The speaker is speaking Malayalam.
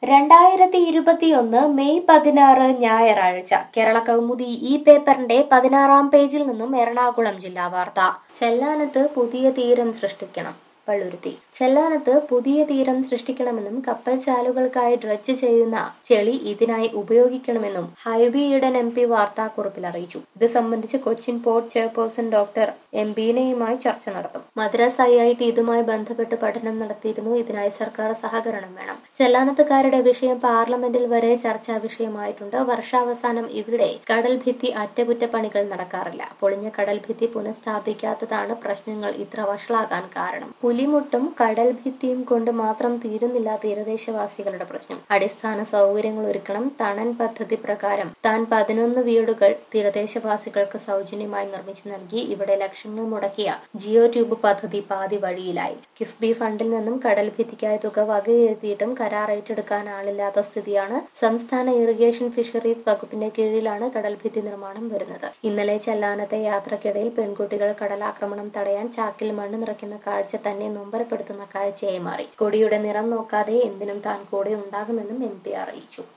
രണ്ടായിരത്തി ഇരുപത്തിയൊന്ന് മെയ് പതിനാറ് ഞായറാഴ്ച കേരള കൗമുദി ഈ പേപ്പറിന്റെ പതിനാറാം പേജിൽ നിന്നും എറണാകുളം ജില്ലാ വാർത്ത ചെല്ലാനത്ത് പുതിയ തീരം സൃഷ്ടിക്കണം പള്ളുരുത്തി ചെല്ലാനത്ത് പുതിയ തീരം സൃഷ്ടിക്കണമെന്നും കപ്പൽ ചാലുകൾക്കായി ഡ്രഡ്ജ് ചെയ്യുന്ന ചെളി ഇതിനായി ഉപയോഗിക്കണമെന്നും ഹൈബി ഈഡൻ എം പി വാർത്താക്കുറിപ്പിൽ അറിയിച്ചു ഇത് സംബന്ധിച്ച് Cochin port chairperson doctor M ബീനയുമായി ചർച്ച നടത്തും മദ്രാസ് ഐ ഐ ടി ഇതുമായി ബന്ധപ്പെട്ട് പഠനം നടത്തിയിരുന്നു ഇതിനായി സർക്കാർ സഹകരണം വേണം ചെല്ലാനത്തുകാരുടെ വിഷയം പാർലമെന്റിൽ വരെ ചർച്ചാ വിഷയമായിട്ടുണ്ട് വർഷാവസാനം ഇവിടെ കടൽ ഭിത്തി അറ്റകുറ്റപ്പണികൾ നടക്കാറില്ല പൊളിഞ്ഞ കടൽ ഭിത്തി പുനഃസ്ഥാപിക്കാത്തതാണ് പ്രശ്നങ്ങൾ ഇത്ര വഷളാകാൻ കാരണം പുലിമുട്ടും കടൽ ഭിത്തിയും കൊണ്ട് മാത്രം തീരുന്നില്ല തീരദേശവാസികളുടെ പ്രശ്നം അടിസ്ഥാന സൗകര്യങ്ങൾ ഒരുക്കണം തണൻ പദ്ധതി പ്രകാരം താൻ പതിനൊന്ന് വീടുകൾ തീരദേശവാസികൾക്ക് സൗജന്യമായി നിർമ്മിച്ചു നൽകി ഇവിടെ ലക്ഷങ്ങൾ മുടക്കിയ ജിയോ ട്യൂബ് പദ്ധതി പാതി വഴിയിലായി കിഫ്ബി ഫണ്ടിൽ നിന്നും കടൽ ഭിത്തിക്കായി തുക വകയിരുത്തിയിട്ടും കരാർ ഏറ്റെടുക്കാൻ ആളില്ലാത്ത സ്ഥിതിയാണ് സംസ്ഥാന ഇറിഗേഷൻ ഫിഷറീസ് വകുപ്പിന്റെ കീഴിലാണ് കടൽ ഭിത്തി നിർമ്മാണം വരുന്നത് ഇന്നലെ ചെല്ലാനത്തെ യാത്രക്കിടയിൽ പെൺകുട്ടികൾ കടലാക്രമണം തടയാൻ ചാക്കിൽ മണ്ണ് നിറയ്ക്കുന്ന കാഴ്ച തന്നെ നൊമ്പരപ്പെടുത്തുന്ന കാഴ്ചയായി മാറി കൊടിയുടെ നിറം നോക്കാതെ എന്തിനും താൻ കൂടെ ഉണ്ടാകുമെന്നും എം പി അറിയിച്ചു